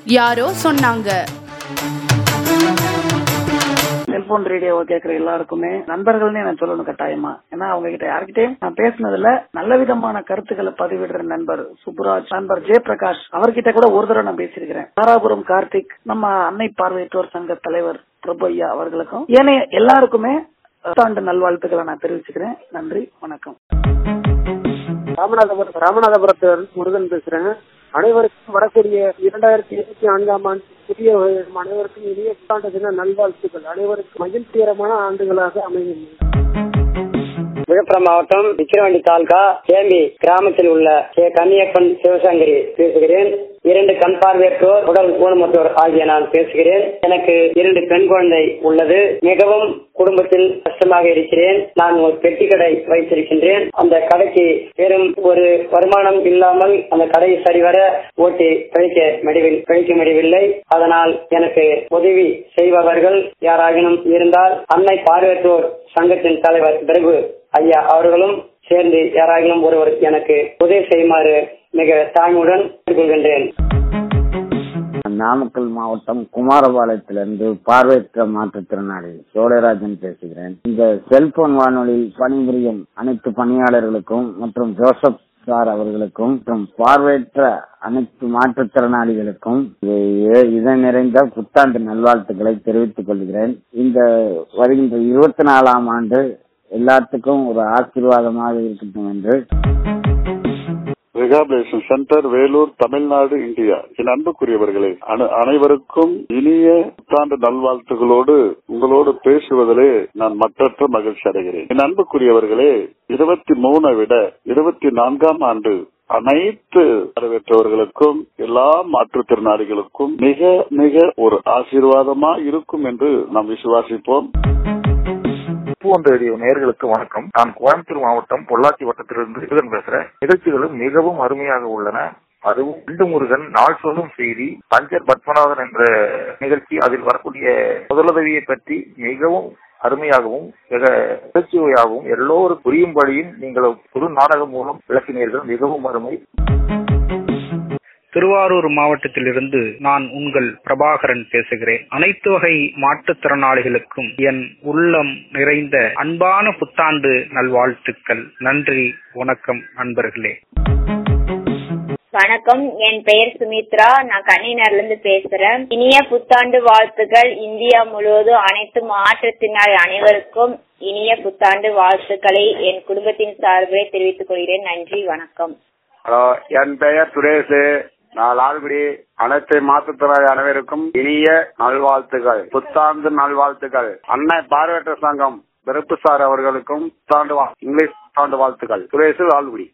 யாரோ சொன்னாங்க செல்போன் ரேடியோவை கேட்கிற எல்லாருக்குமே நண்பர்கள்னு நான் சொல்லணும் கட்டாயமா ஏன்னா அவங்க கிட்ட யார்கிட்டயும் நான் பேசினதுல நல்ல விதமான கருத்துக்களை பதிவிடுற நண்பர் சுப்புராஜ் நண்பர் ஜெயபிரகாஷ் அவர்கிட்ட கூட ஒரு தடவை நான் பேசியிருக்கிறேன் தாராபுரம் கார்த்திக் நம்ம அன்னை பார்வையற்றோர் சங்க தலைவர் பிரபு ஐயா அவர்களுக்கும் ஏனைய எல்லாருக்குமே புத்தாண்டு நல்வாழ்த்துக்களை நான் தெரிவிச்சுக்கிறேன் நன்றி வணக்கம் ராமநாதபுரம் ராமநாதபுரத்து முருகன் பேசுறேன் அனைவருக்கும் வரக்கூடிய இரண்டாயிரத்தி இருபத்தி நான்காம் ஆண்டு புதிய வருடம் அனைவருக்கும் இனிய புத்தாண்டு தின நல்வாழ்த்துக்கள் அனைவருக்கும் மகிழ்ச்சிகரமான ஆண்டுகளாக அமையும் விழுப்புரம் மாவட்டம் விக்கிரவாண்டி தாலுகா கேம்பி கிராமத்தில் உள்ள கே கன்னியப்பன் சிவசங்கரி பேசுகிறேன் இரண்டு கண் பார்வையற்றோர் உடல் ஊனமுற்றோர் ஆகிய நான் பேசுகிறேன் எனக்கு இரண்டு பெண் குழந்தை உள்ளது மிகவும் குடும்பத்தில் கஷ்டமாக இருக்கிறேன் நான் ஒரு பெட்டி கடை வைத்திருக்கின்றேன் அந்த கடைக்கு வெறும் ஒரு வருமானம் இல்லாமல் அந்த கடையை சரிவர ஓட்டி கழிக்க முடிவில் கழிக்க முடியவில்லை அதனால் எனக்கு உதவி செய்பவர்கள் யாராகினும் இருந்தால் அன்னை பார்வையற்றோர் சங்கத்தின் தலைவர் பிரபு ஐயா அவர்களும் சேர்ந்து யாராகிலும் ஒருவர் எனக்கு உதவி செய்யுமாறு மிக தாழ்மையுடன் கொள்கின்றேன் நாமக்கல் மாவட்டம் குமாரபாளையத்திலிருந்து பார்வையற்ற மாற்றுத்திறனாளி சோழராஜன் பேசுகிறேன் இந்த செல்போன் வானொலியில் பணிபுரியும் அனைத்து பணியாளர்களுக்கும் மற்றும் ஜோசப் சார் அவர்களுக்கும் மற்றும் பார்வையற்ற அனைத்து மாற்றுத்திறனாளிகளுக்கும் இ- இதை நிறைந்த புத்தாண்டு நல்வாழ்த்துக்களை தெரிவித்துக் கொள்கிறேன் இந்த வருகின்ற இருபத்தி நாலாம் ஆண்டு எல்லாத்துக்கும் ஒரு ஆசீர்வாதமாக இருக்கட்டும் என்று rehabilitation centre Vellore Tamil Nadu India என் அன்புக்குரியவர்களே அன- அனைவருக்கும் இனிய புத்தாண்டு நல்வாழ்த்துகளோடு உங்களோடு பேசுவதிலே நான் மற்றற்ற மகிழ்ச்சி அடைகிறேன் என் அன்புக்குரியவர்களே இருபத்தி மூணை விட இருபத்தி நான்காம் ஆண்டு அனைத்து வரவேற்றவர்களுக்கும் எல்லா மாற்றுத்திறனாளிகளுக்கும் மிக மிக ஒரு ஆசீர்வாதமா இருக்கும் என்று நாம் விசுவாசிப்போம் பூவன் ரேடியோ நேயர்களுக்கு வணக்கம் நான் கோயம்புத்தூர் மாவட்டம் பொள்ளாச்சி வட்டத்திலிருந்து முருகன் பேசுறேன் நிகழ்ச்சிகளும் மிகவும் அருமையாக உள்ளன அதுவும் இந்து முருகன் நாள் சொல்லும் செய்தி பஞ்சர் பத்மநாதன் என்ற நிகழ்ச்சி அதில் வரக்கூடிய முதலுதவியை பற்றி மிகவும் அருமையாகவும் மிக நகைச்சுவையாகவும் எல்லோரும் புரியும்படியும் நீங்கள் ஒரு நாடகம் மூலம் விளக்கினீர்கள் மிகவும் அருமை திருவாரூர் மாவட்டத்திலிருந்து நான் உங்கள் பிரபாகரன் பேசுகிறேன் அனைத்து வகை மாற்றுத்திறனாளிகளுக்கும் என் உள்ளம் நிறைந்த அன்பான புத்தாண்டு நல்வாழ்த்துக்கள் நன்றி வணக்கம் நண்பர்களே வணக்கம் என் பெயர் சுமித்ரா நான் கன்னினர்ல இருந்து பேசுறேன் இனிய புத்தாண்டு வாழ்த்துக்கள் இந்தியா முழுவதும் அனைத்து மாற்றுத்திறனாளி அனைவருக்கும் இனிய புத்தாண்டு வாழ்த்துக்களை என் குடும்பத்தின் சார்பில் தெரிவித்துக் கொள்கிறேன் நன்றி வணக்கம் ஹலோ என் பெயர் சுரேஷ் நான் லால்குடி அனைத்து மாற்றுத்திறனாளி அனைவருக்கும் இனிய நல்வாழ்த்துக்கள் புத்தாண்டு நல்வாழ்த்துக்கள் அன்னை பார்வையற்ற சங்கம் வெறுப்பு சார் அவர்களுக்கும் புத்தாண்டு வா- இங்கிலீஷ் புத்தாண்டு வாழ்த்துக்கள் சுரேஷ் லால்குடி